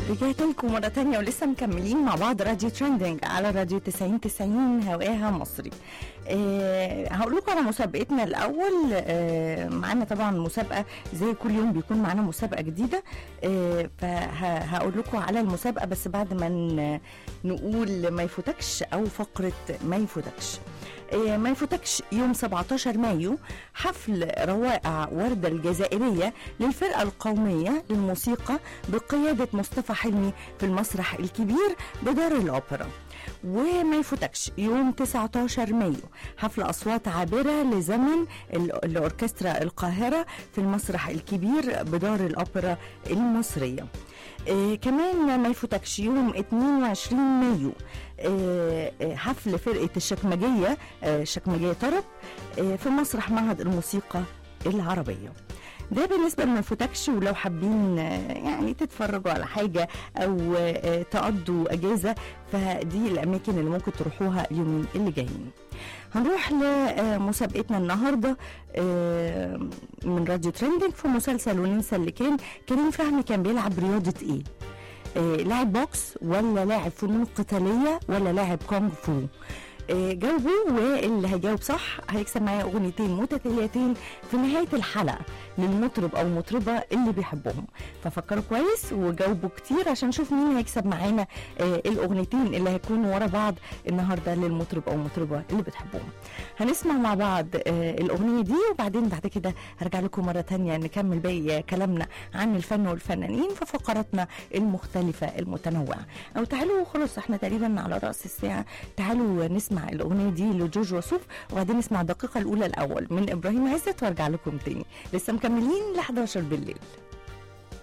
رجعت لكم مرة تانية ولسه مكملين مع بعض راديو ترندنج على راديو 90 90 هواها مصري. أه هقول لكم على مسابقتنا الأول أه معانا طبعا مسابقة زي كل يوم بيكون معانا مسابقة جديدة أه فهقول لكم على المسابقة بس بعد ما ن- نقول ما يفوتكش أو فقرة ما يفوتكش. آه، ما يفوتكش يوم 17 مايو حفل روائع وردة الجزائرية للفرقة القومية للموسيقى بقيادة مصطفى حلمي في المسرح الكبير بدار الأوبرا وما يفوتكش يوم 19 مايو حفل أصوات عابرة لزمن ال- الأوركسترا القاهرة في المسرح الكبير بدار الأوبرا المصرية آه كمان ما يفوتكش يوم 22 مايو آه آه حفل فرقة الشكمجية آه شكمجية طرب آه في مسرح معهد الموسيقى العربية ده بالنسبة لما يفوتكش ولو حابين آه، يعني تتفرجوا على حاجة أو آه، تقضوا أجازة فدي الأماكن اللي ممكن تروحوها اليومين اللي جايين هنروح لمسابقتنا النهاردة آه، من راديو ترندنج في مسلسل وننسى اللي كان كريم فهمي كان بيلعب رياضة ايه آه، لاعب بوكس ولا لاعب فنون قتالية ولا لاعب كونغ فو آه، جاوبوا واللي هيجاوب صح هيكسب معايا اغنيتين متتاليتين في نهايه الحلقه للمطرب او مطربه اللي بيحبهم ففكروا كويس وجاوبوا كتير عشان نشوف مين هيكسب معانا آه، الاغنيتين اللي هيكونوا ورا بعض النهارده للمطرب او مطربه اللي بتحبهم هنسمع مع بعض آه، الاغنيه دي وبعدين بعد كده هرجع لكم مره تانية نكمل باقي كلامنا عن الفن والفنانين في فقراتنا المختلفه المتنوعه او تعالوا خلاص احنا تقريبا على راس الساعه تعالوا نسمع الاغنيه دي لجورج وسوف وبعدين نسمع الدقيقه الاولى الاول من ابراهيم عزت وارجع لكم تاني لسه مكملين ل 11 بالليل